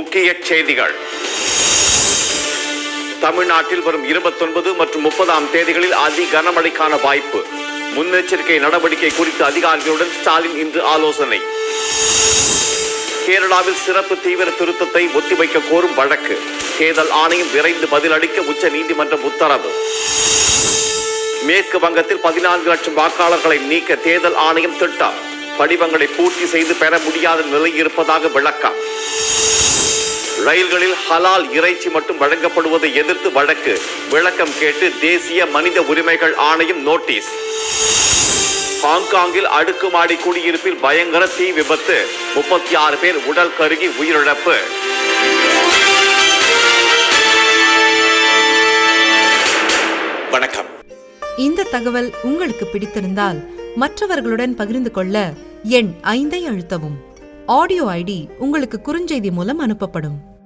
முக்கிய செய்திகள் தமிழ்நாட்டில் வரும் இருபத்தொன்பது மற்றும் முப்பதாம் தேதிகளில் அதி கனமழைக்கான வாய்ப்பு முன்னெச்சரிக்கை நடவடிக்கை குறித்து அதிகாரிகளுடன் ஸ்டாலின் இன்று ஆலோசனை கேரளாவில் சிறப்பு தீவிர திருத்தத்தை ஒத்திவைக்க கோரும் வழக்கு தேர்தல் ஆணையம் விரைந்து பதிலளிக்க உச்ச நீதிமன்றம் உத்தரவு மேற்கு வங்கத்தில் பதினான்கு லட்சம் வாக்காளர்களை நீக்க தேர்தல் ஆணையம் திட்டம் படிவங்களை பூர்த்தி செய்து பெற முடியாத நிலை இருப்பதாக விளக்கம் ரயில்களில் ஹலால் இறைச்சி மட்டும் வழங்கப்படுவதை எதிர்த்து வழக்கு விளக்கம் கேட்டு தேசிய மனித உரிமைகள் ஆணையம் நோட்டீஸ் ஹாங்காங்கில் அடுக்குமாடி குடியிருப்பில் பயங்கர தீ விபத்து முப்பத்தி ஆறு பேர் உடல் கருகி உயிரிழப்பு வணக்கம் இந்த தகவல் உங்களுக்கு பிடித்திருந்தால் மற்றவர்களுடன் பகிர்ந்து கொள்ள எண் ஐந்தை அழுத்தவும் ஆடியோ ஐடி உங்களுக்கு குறுஞ்செய்தி மூலம் அனுப்பப்படும்